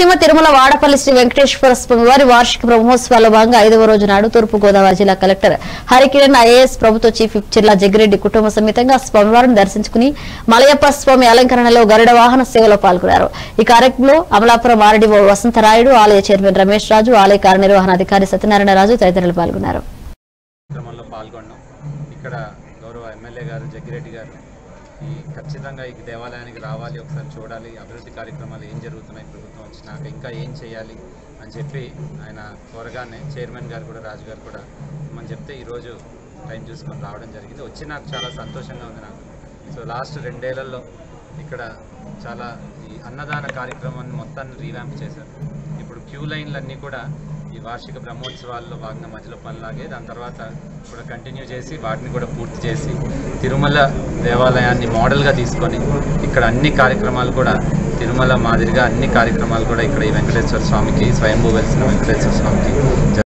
రాయలసీమ తిరుమల వాడపల్లి శ్రీ వెంకటేశ్వర స్వామి వారి వార్షిక బ్రహ్మోత్సవాల్లో భాగంగా ఐదవ రోజు నాడు తూర్పు గోదావరి జిల్లా కలెక్టర్ హరికిరణ్ ఐఏఎస్ ప్రభుత్వ చీఫ్ విప్ జిల్లా జగ్గిరెడ్డి కుటుంబ సమేతంగా స్వామివారిని దర్శించుకుని మలయప్ప స్వామి అలంకరణలో గరుడ వాహన సేవలో పాల్గొన్నారు ఈ కార్యక్రమంలో అమలాపురం ఆర్డీఓ వసంతరాయుడు ఆలయ చైర్మన్ రమేష్ రాజు ఆలయ కార్యనిర్వహణాధికారి సత్యనారాయణ రాజు తదితరులు పాల్గొన్నారు కార్యక్రమంలో పాల్గొన్నాం ఇక్కడ గౌరవ ఎమ్మెల్యే గారు జగ్గిరెడ్డి గారు ఈ ఖచ్చితంగా ఈ దేవాలయానికి రావాలి ఒకసారి చూడాలి అభివృద్ధి కార్యక్రమాలు ఏం జరుగుతున్నాయి ప్రభుత్వం వచ్చినాక ఇంకా ఏం చేయాలి అని చెప్పి ఆయన త్వరగానే చైర్మన్ గారు కూడా రాజు గారు కూడా మనం చెప్తే ఈరోజు టైం చూసుకొని రావడం జరిగింది వచ్చి నాకు చాలా సంతోషంగా ఉంది నాకు సో లాస్ట్ రెండేళ్లలో ఇక్కడ చాలా ఈ అన్నదాన కార్యక్రమాన్ని మొత్తాన్ని రీవ్యాంప్ చేశారు ఇప్పుడు క్యూ లైన్లన్నీ కూడా ఈ వార్షిక బ్రహ్మోత్సవాల్లో భాగంగా మధ్యలో పనిలాగే దాని తర్వాత కూడా కంటిన్యూ చేసి వాటిని కూడా పూర్తి చేసి తిరుమల దేవాలయాన్ని మోడల్గా తీసుకొని ఇక్కడ అన్ని కార్యక్రమాలు కూడా తిరుమల మాదిరిగా అన్ని కార్యక్రమాలు కూడా ఇక్కడ ఈ వెంకటేశ్వర స్వామికి స్వయంభూ వెలిసిన వెంకటేశ్వర స్వామికి